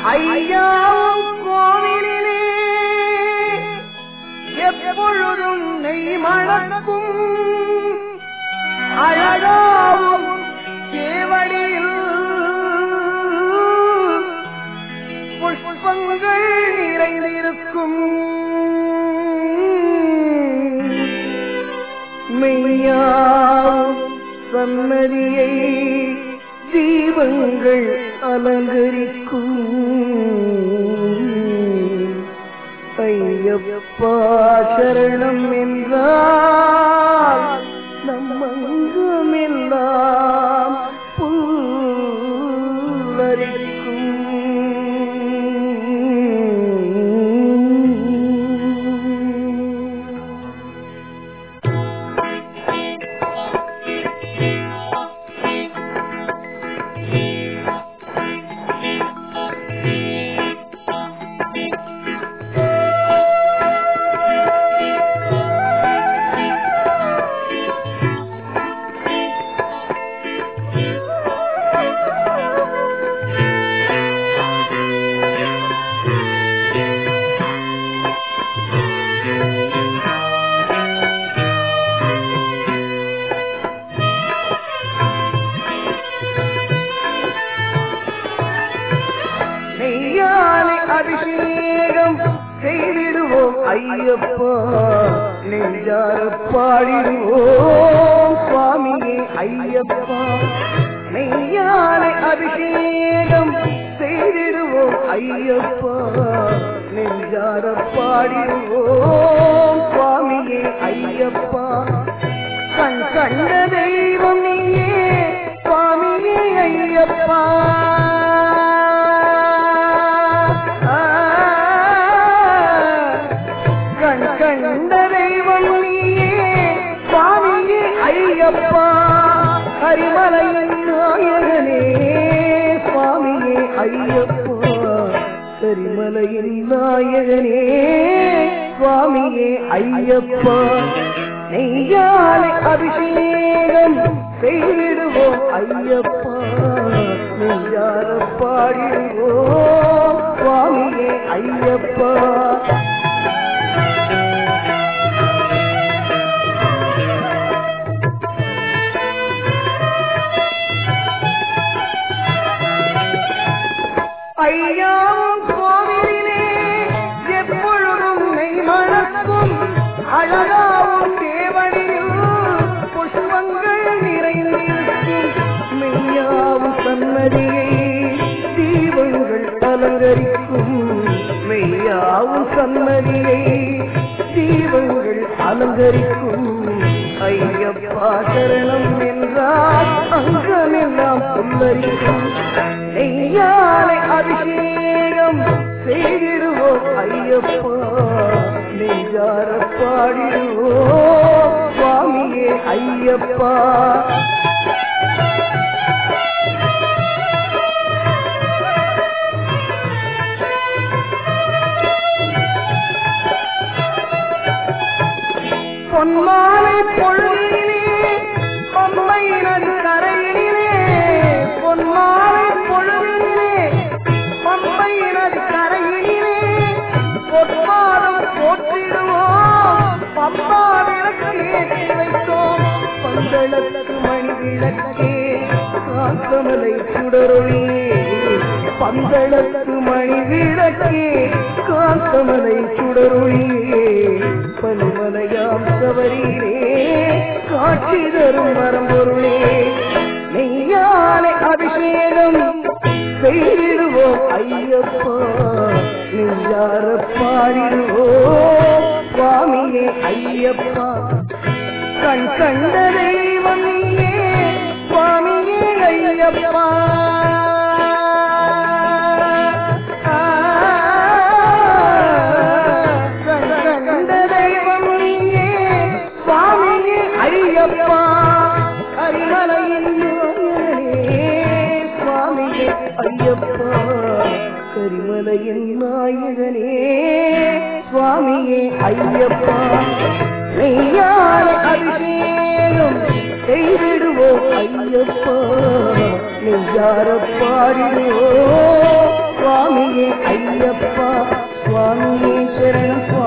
ஐயாவும் கோவிலிலே எப்பொழுதும் நெய் மணக்கும் அழகாவும் சேவடியில் புஷ்பங்கள் நிறைந்திருக்கும் மெய்யாவும் சன்னதியை தீபங்கள் அலங்கரிக்கும் ஐயப்பா சரணம் என்றால் நம்மங்கமெல்லாம் புல்லரிக்கும் நெய்யாலை அபிஷேகம் செய்திடுவோம் ஐயப்பா நெஞ்சார பாடிடுவோம் சுவாமியே ஐயப்பா நெய்யாலை அபிஷேகம் செய்திடுவோம் ஐயப்பா நெஞ்சார பாடிடுவோம் சுவாமியே ஐயப்பா கண் கண்ட தெய்வம் நீயே சுவாமியே ஐயப்பா கண் கண்ட தெய்வம் நீயே சுவாமியே ஐயப்பா ஹரிமலையின் நாயகனே சுவாமியே ஐயப்பா கரிமலையின் நாயகனே சுவாமியே ஐயப்பா நெய்யாலை அபிஷேகம் செய்திடுவோம் ஐயப்பா நெய்யார பாடிடுவோம் சுவாமியே ஐயப்பா ஐயாவும் கோவிலிலே எப்பொழுதும் நெய் மணக்கும் அழகாவும் தேவடியில் புஷ்பங்கள் நிறைந்திருக்கும் மெய்யாவும் சன்னதியை தீபங்கள் அலங்கரிக்கும் மெய்யாவும் சன்னதியை தீபங்கள் அலங்கரிக்கும் ஐயப்பா சரணம் என்றால் அங்கமெல்லாம் புல்லரிக்கும் நெய்யாலை அபிஷேகம் செய்திடுவோம் ஐயப்பா நெஞ்சார பாடிடுவோம் சுவாமியே ஐயப்பா பொன்மாலை பொழுதிலே பொம்மை நடு கரையிலே பொன்மாலை பொழுதிலே பொம்மை நடு கரையிலே பொற்பாதம் போற்றிடுவோம் பம்பா விளக்கு ஏற்றி வைத்தோம் பந்தளத்து மணி விளக்கே காந்தமலை சுடரொளியே பந்தளத்து மணி விளக்கே காந்தமலை சுடரொளியே பல்மலையாம் சவரிலே காட்சி தரும் வரம்பொருளே நெய்யாலை அபிஷேகம் செய்திடுவோம் ஐயப்பா நெய்யார பாடிடுவோம் சுவாமியே ஐயப்பா கண் கண்ட தெய்வம் நீயே சுவாமியே ஐயப்பா கண் கண்ட தெய்வம் நீயே சுவாமியே ஐயப்பா கரிமலையின் நாயகனே சுவாமியே ஐயப்பா கரிமலையின் நாயகனே சுவாமியே ஐயப்பா நெய்யால அபிஷேகம் செய்திடுவோம் ஐயப்பா நெய்யார பாடிடுவோம் சுவாமியே ஐயப்பா சுவாமியே சரணம் சுவாமி